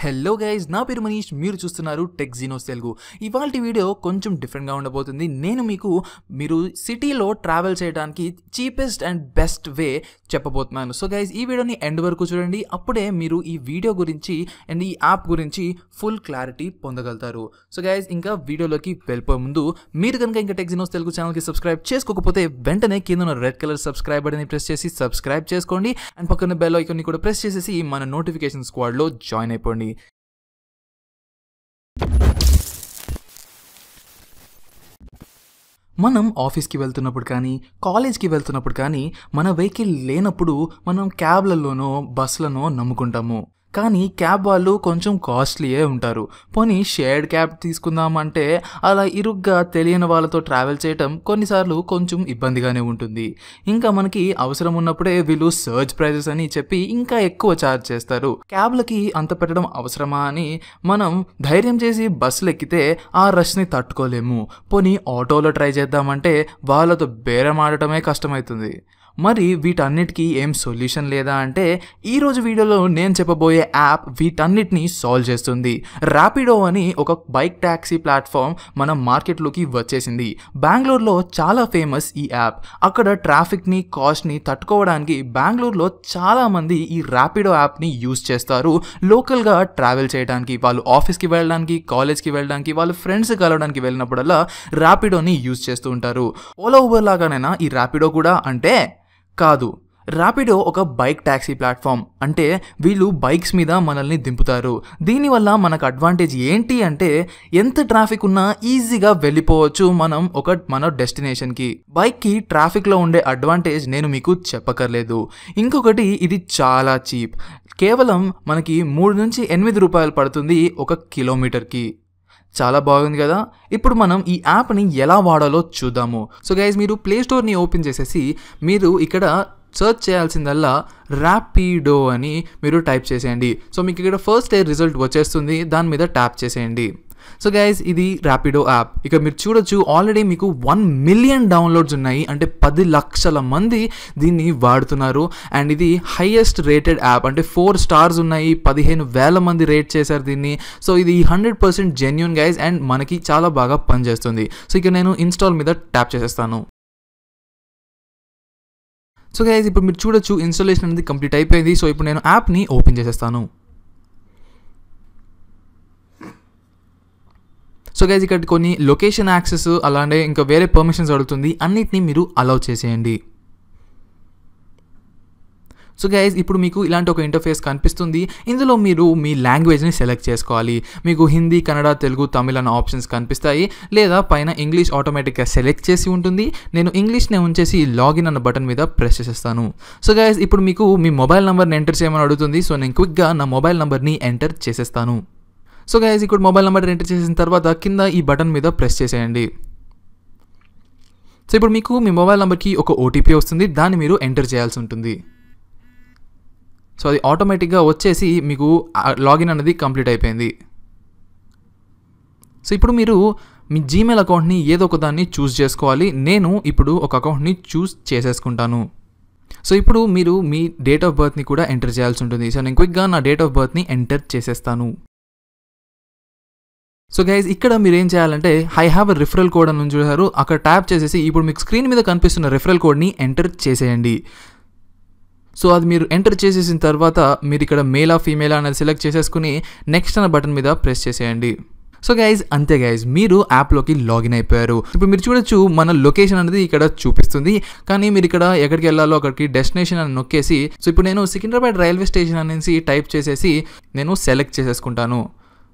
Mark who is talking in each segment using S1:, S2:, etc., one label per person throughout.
S1: hello guys నా పేరు మనీష్ మీరు చూస్తున్నారు టెక్ జీనోస్ తెలుగు ఇవాళ వీడియో కొంచెం డిఫరెంట్గా ఉండబోతుంది నేను మీకు మీరు సిటీలో ట్రావెల్ చేయడానికి చీపెస్ట్ అండ్ బెస్ట్ వే చెప్పబోతున్నాను సో గైజ్ ఈ వీడియోని ఎండ్ వరకు చూడండి అప్పుడే మీరు ఈ వీడియో గురించి అండ్ ఈ యాప్ గురించి ఫుల్ క్లారిటీ పొందగలుగుతారు సో గైజ్ ఇంకా వీడియోలోకి వెళ్ళిపోయే ముందు మీరు కనుక ఇంకా టెక్ జీనోస్ తెలుగు ఛానల్కి సబ్స్క్రైబ్ చేసుకోకపోతే వెంటనే కింద ఉన్న రెడ్ కలర్ సబ్స్క్రైబ్ బటన్ని ప్రెస్ చేసి సబ్స్క్రైబ్ చేసుకోండి అండ్ పక్కన బెల్ ఐకాన్ని కూడా ప్రెస్ చేసేసి మన నోటిఫికేషన్ స్క్వాడ్లో జాయిన్ అయిపోండి మనం ఆఫీస్కి వెళ్తున్నప్పుడు కానీ కాలేజ్కి వెళ్తున్నప్పుడు కానీ మన వెహికల్ లేనప్పుడు మనం క్యాబ్లలోనో బస్సులనో నమ్ముకుంటాము కానీ క్యాబ్ వాళ్ళు కొంచెం కాస్ట్లీయే ఉంటారు పోనీ షేర్డ్ క్యాబ్ తీసుకుందామంటే అలా ఇరుగ్గా తెలియని వాళ్ళతో ట్రావెల్ చేయటం కొన్నిసార్లు కొంచెం ఇబ్బందిగానే ఉంటుంది ఇంకా మనకి అవసరం ఉన్నప్పుడే వీళ్ళు సర్చ్ ప్రైజెస్ అని చెప్పి ఇంకా ఎక్కువ ఛార్జ్ చేస్తారు క్యాబ్లకి అంత పెట్టడం అవసరమా అని మనం ధైర్యం చేసి బస్సులు ఎక్కితే ఆ రష్ని తట్టుకోలేము పోనీ ఆటోలో ట్రై చేద్దామంటే వాళ్ళతో బేరం ఆడటమే కష్టమవుతుంది మరి వీటన్నిటికీ ఏం సొల్యూషన్ లేదా అంటే ఈరోజు వీడియోలో నేను చెప్పబోయే యాప్ వీటన్నిటిని సాల్వ్ చేస్తుంది ర్యాపిడో అని ఒక బైక్ ట్యాక్సీ ప్లాట్ఫామ్ మన మార్కెట్లోకి వచ్చేసింది బెంగళూరులో చాలా ఫేమస్ ఈ యాప్ అక్కడ ట్రాఫిక్ని కాస్ట్ని తట్టుకోవడానికి బెంగళూరులో చాలామంది ఈ ర్యాపిడో యాప్ని యూస్ చేస్తారు లోకల్గా ట్రావెల్ చేయడానికి వాళ్ళు ఆఫీస్కి వెళ్ళడానికి కాలేజ్కి వెళ్ళడానికి వాళ్ళ ఫ్రెండ్స్ కలవడానికి వెళ్ళినప్పుడల్లా ర్యాపిడోని యూస్ చేస్తూ ఉంటారు ఓలా ఊబర్ లాగానైనా ఈ ర్యాపిడో కూడా అంటే కాదు ర్యాపిడో ఒక బైక్ ట్యాక్సీ ప్లాట్ఫామ్ అంటే వీళ్ళు బైక్స్ మీద మనల్ని దింపుతారు దీనివల్ల మనకు అడ్వాంటేజ్ ఏంటి అంటే ఎంత ట్రాఫిక్ ఉన్నా ఈజీగా వెళ్ళిపోవచ్చు మనం ఒక మన డెస్టినేషన్కి బైక్కి ట్రాఫిక్లో ఉండే అడ్వాంటేజ్ నేను మీకు చెప్పకర్లేదు ఇంకొకటి ఇది చాలా చీప్ కేవలం మనకి మూడు నుంచి ఎనిమిది రూపాయలు పడుతుంది ఒక కిలోమీటర్కి చాలా బాగుంది కదా ఇప్పుడు మనం ఈ యాప్ని ఎలా వాడాలో చూద్దాము సో గైజ్ మీరు ప్లే స్టోర్ని ఓపెన్ చేసేసి మీరు ఇక్కడ సర్చ్ చేయాల్సిందల్లా ర్యాపిడో అని మీరు టైప్ చేసేయండి సో మీకు ఇక్కడ ఫస్ట్ డే రిజల్ట్ వచ్చేస్తుంది దాని మీద ట్యాప్ చేసేయండి సో గైజ్ ఇది ర్యాపిడో యాప్ ఇక మీరు చూడొచ్చు ఆల్రెడీ మీకు వన్ మిలియన్ డౌన్లోడ్స్ ఉన్నాయి అంటే పది లక్షల మంది దీన్ని వాడుతున్నారు అండ్ ఇది హైయెస్ట్ రేటెడ్ యాప్ అంటే ఫోర్ స్టార్స్ ఉన్నాయి పదిహేను వేల మంది రేట్ చేశారు దీన్ని సో ఇది hundred percent genuine guys and మనకి చాలా బాగా పనిచేస్తుంది సో ఇక నేను ఇన్స్టాల్ మీద ట్యాప్ చేసేస్తాను సో గైజ్ ఇప్పుడు మీరు చూడొచ్చు ఇన్స్టాలేషన్ అనేది కంప్లీట్ అయిపోయింది సో ఇప్పుడు నేను యాప్ని ఓపెన్ చేసేస్తాను సో గైజ్ ఇక్కడ కొన్ని లొకేషన్ యాక్సెస్ అలానే ఇంకా వేరే పర్మిషన్స్ అడుగుతుంది అన్నిటినీ మీరు అలౌ చేసేయండి సో గైజ్ ఇప్పుడు మీకు ఇలాంటి ఒక ఇంటర్ఫేస్ కనిపిస్తుంది ఇందులో మీరు మీ లాంగ్వేజ్ని సెలెక్ట్ చేసుకోవాలి మీకు హిందీ కన్నడ తెలుగు తమిళ అన్న ఆప్షన్స్ కనిపిస్తాయి లేదా పైన ఇంగ్లీష్ ఆటోమేటిక్గా సెలెక్ట్ చేసి ఉంటుంది నేను ఇంగ్లీష్నే ఉంచేసి లాగిన్ అన్న బటన్ మీద ప్రెస్ చేసేస్తాను సో గైజ్ ఇప్పుడు మీకు మీ మొబైల్ నెంబర్ని ఎంటర్ చేయమని అడుగుతుంది సో నేను క్విక్గా నా మొబైల్ నెంబర్ని ఎంటర్ చేసేస్తాను సో గైజ్ ఇక్కడ మొబైల్ నెంబర్ ఎంటర్ చేసిన తర్వాత కింద ఈ బటన్ మీద ప్రెస్ చేసేయండి సో ఇప్పుడు మీకు మీ మొబైల్ నెంబర్కి ఒక ఓటీపీ వస్తుంది దాన్ని మీరు ఎంటర్ చేయాల్సి ఉంటుంది సో అది ఆటోమేటిక్గా వచ్చేసి మీకు లాగిన్ అనేది కంప్లీట్ అయిపోయింది సో ఇప్పుడు మీరు మీ జీమెయిల్ అకౌంట్ని ఏదో ఒక దాన్ని చూస్ చేసుకోవాలి నేను ఇప్పుడు ఒక అకౌంట్ని చూస్ చేసేసుకుంటాను సో ఇప్పుడు మీరు మీ డేట్ ఆఫ్ బర్త్ని కూడా ఎంటర్ చేయాల్సి ఉంటుంది సో నేను క్విక్గా నా డేట్ ఆఫ్ బర్త్ని ఎంటర్ చేసేస్తాను సో గైజ్ ఇక్కడ మీరు ఏం చేయాలంటే I have a referral code అని చూసారు అక్కడ ట్యాప్ చేసేసి ఇప్పుడు మీకు స్క్రీన్ మీద కనిపిస్తున్న రిఫరల్ కోడ్ని ఎంటర్ చేసేయండి సో అది మీరు ఎంటర్ చేసేసిన తర్వాత మీరు ఇక్కడ మేలా ఫీమేలా అనేది సెలెక్ట్ చేసేసుకుని నెక్స్ట్ అన్న బటన్ మీద ప్రెస్ చేసేయండి సో గైజ్ అంతే గైజ్ మీరు యాప్లోకి లాగిన్ అయిపోయారు ఇప్పుడు మీరు చూడొచ్చు మన లొకేషన్ అనేది ఇక్కడ చూపిస్తుంది కానీ మీరు ఇక్కడ ఎక్కడికి వెళ్ళాలో అక్కడికి డెస్టినేషన్ అని నొక్కేసి సో ఇప్పుడు నేను సికింద్రాబాద్ రైల్వే స్టేషన్ అనేసి టైప్ చేసేసి నేను సెలెక్ట్ చేసేసుకుంటాను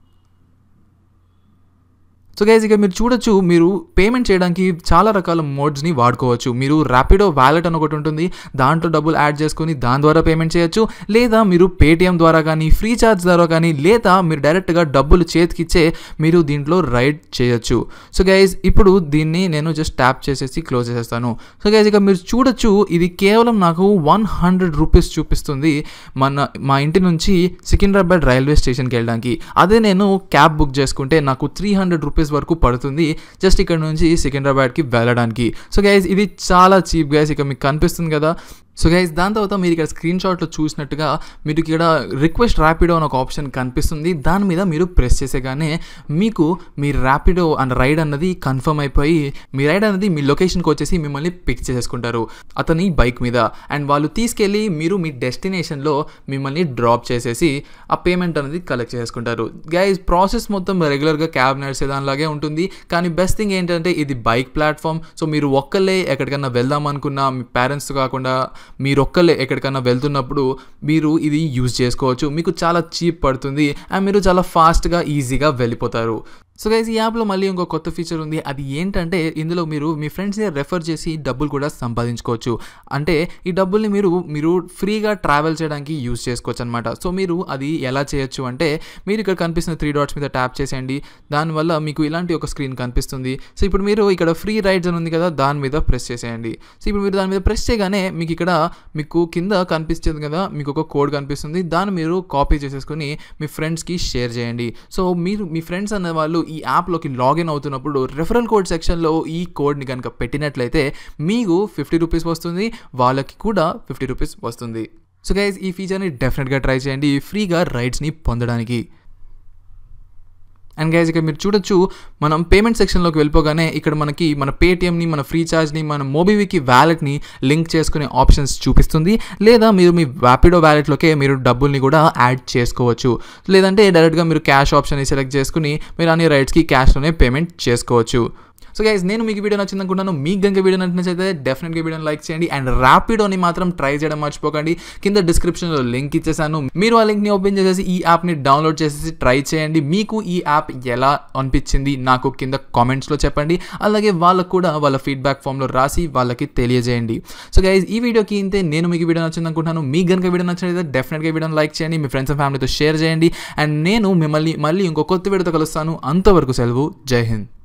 S1: సో గైజ్ ఇక మీరు చూడొచ్చు మీరు పేమెంట్ చేయడానికి చాలా రకాల మోడ్స్ని వాడుకోవచ్చు మీరు ర్యాపిడో వ్యాలెట్ అని ఒకటి ఉంటుంది దాంట్లో డబ్బులు యాడ్ చేసుకొని దాని ద్వారా పేమెంట్ చేయొచ్చు లేదా మీరు పేటిఎం ద్వారా కానీ ఫ్రీ ఛార్జ్ ద్వారా కానీ లేదా మీరు డైరెక్ట్గా డబ్బులు చేతికిచ్చే మీరు దీంట్లో రైడ్ చేయొచ్చు సో గైజ్ ఇప్పుడు దీన్ని నేను జస్ట్ ట్యాప్ చేసేసి క్లోజ్ చేసేస్తాను సో గైజ్ ఇక మీరు చూడొచ్చు ఇది కేవలం నాకు వన్ హండ్రెడ్ రూపీస్ చూపిస్తుంది మన మా ఇంటి నుంచి సికింద్రాబాద్ రైల్వే స్టేషన్కి వెళ్ళడానికి అదే నేను క్యాబ్ బుక్ చేసుకుంటే నాకు త్రీ హండ్రెడ్ రూపీస్ వరకు పడుతుంది జస్ట్ ఇక్కడ నుంచి సికింద్రాబాద్కి వెళ్ళడానికి సో గైజ్ ఇది చాలా చీప్ గైజ్ ఇక మీకు కనిపిస్తుంది కదా సో గైస్ దాని తర్వాత మీరు ఇక్కడ స్క్రీన్ షాట్లో చూసినట్టుగా మీరు ఇక్కడ రిక్వెస్ట్ ర్యాపిడో అని ఒక ఆప్షన్ కనిపిస్తుంది దాని మీద మీరు ప్రెస్ చేసేగానే మీకు మీ ర్యాపిడో అండ్ రైడ్ అన్నది కన్ఫర్మ్ అయిపోయి మీ రైడ్ అనేది మీ లొకేషన్కి వచ్చేసి మిమ్మల్ని పిక్ చేసుకుంటారు అతని బైక్ మీద అండ్ వాళ్ళు తీసుకెళ్ళి మీరు మీ డెస్టినేషన్లో మిమ్మల్ని డ్రాప్ చేసేసి ఆ పేమెంట్ అనేది కలెక్ట్ చేసుకుంటారు గైస్ ప్రాసెస్ మొత్తం రెగ్యులర్గా క్యాబ్ నడిచే దానిలాగే ఉంటుంది కానీ బెస్ట్ థింగ్ ఏంటంటే ఇది బైక్ ప్లాట్ఫామ్ సో మీరు ఒక్కళ్ళే ఎక్కడికన్నా వెళ్దాం అనుకున్నా మీ పేరెంట్స్ కాకుండా మీరు ఒక్కళ్ళే ఎక్కడికన్నా వెళ్తున్నప్పుడు మీరు ఇది యూజ్ చేసుకోవచ్చు మీకు చాలా చీప్ పడుతుంది అండ్ మీరు చాలా ఫాస్ట్గా ఈజీగా వెళ్ళిపోతారు సో గైస్ ఈ యాప్లో మళ్ళీ ఇంకో కొత్త ఫీచర్ ఉంది అది ఏంటంటే ఇందులో మీరు మీ ఫ్రెండ్స్ని రెఫర్ చేసి డబ్బులు కూడా సంపాదించుకోవచ్చు అంటే ఈ డబ్బుల్ని మీరు మీరు ఫ్రీగా ట్రావెల్ చేయడానికి యూజ్ చేసుకోవచ్చు అనమాట సో మీరు అది ఎలా చేయొచ్చు అంటే మీరు ఇక్కడ కనిపిస్తున్న త్రీ డాట్స్ మీద ట్యాప్ చేసేయండి దానివల్ల మీకు ఇలాంటి ఒక స్క్రీన్ కనిపిస్తుంది సో ఇప్పుడు మీరు ఇక్కడ ఫ్రీ రైడ్స్ అని ఉంది కదా దాని మీద ప్రెస్ చేసేయండి సో ఇప్పుడు మీరు దాని మీద ప్రెస్ చేయగానే మీకు ఇక్కడ మీకు కింద కనిపిస్తుంది కదా మీకు ఒక కోడ్ కనిపిస్తుంది దాన్ని మీరు కాపీ చేసేసుకొని మీ ఫ్రెండ్స్కి షేర్ చేయండి సో మీరు మీ ఫ్రెండ్స్ అనే వాళ్ళు ఈ యాప్లోకి లాగిన్ అవుతున్నప్పుడు రెఫరల్ కోడ్ సెక్షన్లో ఈ కోడ్ని కనుక పెట్టినట్లయితే మీకు ఫిఫ్టీ రూపీస్ వస్తుంది వాళ్ళకి కూడా ఫిఫ్టీ రూపీస్ వస్తుంది సో గైజ్ ఈ ఫీచర్ని డెఫినెట్గా ట్రై చేయండి ఫ్రీగా రైడ్స్ని పొందడానికి అండ్ గైజ్ ఇక్కడ మీరు చూడొచ్చు మనం పేమెంట్ సెక్షన్లోకి వెళ్ళిపోగానే ఇక్కడ మనకి మన పేటిఎంని మన ఫ్రీ ఛార్జ్ని మన మోబివికి వ్యాలెట్ని లింక్ చేసుకునే ఆప్షన్స్ చూపిస్తుంది లేదా మీరు మీ వ్యాపిడో వ్యాలెట్లోకే మీరు డబ్బుల్ని కూడా యాడ్ చేసుకోవచ్చు లేదంటే డైరెక్ట్గా మీరు క్యాష్ ఆప్షన్ని సెలెక్ట్ చేసుకుని మీరు అన్ని రైడ్స్కి క్యాష్లోనే పేమెంట్ చేసుకోవచ్చు సో గైస్ నేను మీకు వీడియో నచ్చింది అనుకుంటున్నాను మీకు గంక వీడియో నచ్చినట్లయితే డెఫినెట్గా వీడియోని లైక్ చేయండి అండ్ ర్యాపిడోని మాత్రం ట్రై చేయడం మర్చిపోకండి కింద డిస్క్రిప్షన్లో లింక్ ఇచ్చేసాను మీరు ఆ లింక్ని ఓపెన్ చేసేసి ఈ యాప్ని డౌన్లోడ్ చేసేసి ట్రై చేయండి మీకు ఈ యాప్ ఎలా అనిపించింది నాకు కింద కామెంట్స్లో చెప్పండి అలాగే వాళ్ళకు కూడా వాళ్ళ ఫీడ్బ్యాక్ ఫామ్లో రాసి వాళ్ళకి తెలియజేయండి సో గైజ్ ఈ వీడియోకి ఇంతే నేను మీకు వీడియో నచ్చింది అనుకుంటున్నాను మీకు గనుక వీడియో నచ్చినట్లయితే డెఫినెట్గా వీడియోని లైక్ చేయండి మీ ఫ్రెండ్స్ అండ్ ఫ్యామిలీతో షేర్ చేయండి అండ్ నేను మిమ్మల్ని మళ్ళీ ఇంకో కొత్త వీడియోతో కలుస్తాను అంతవరకు సెలవు జై హింద్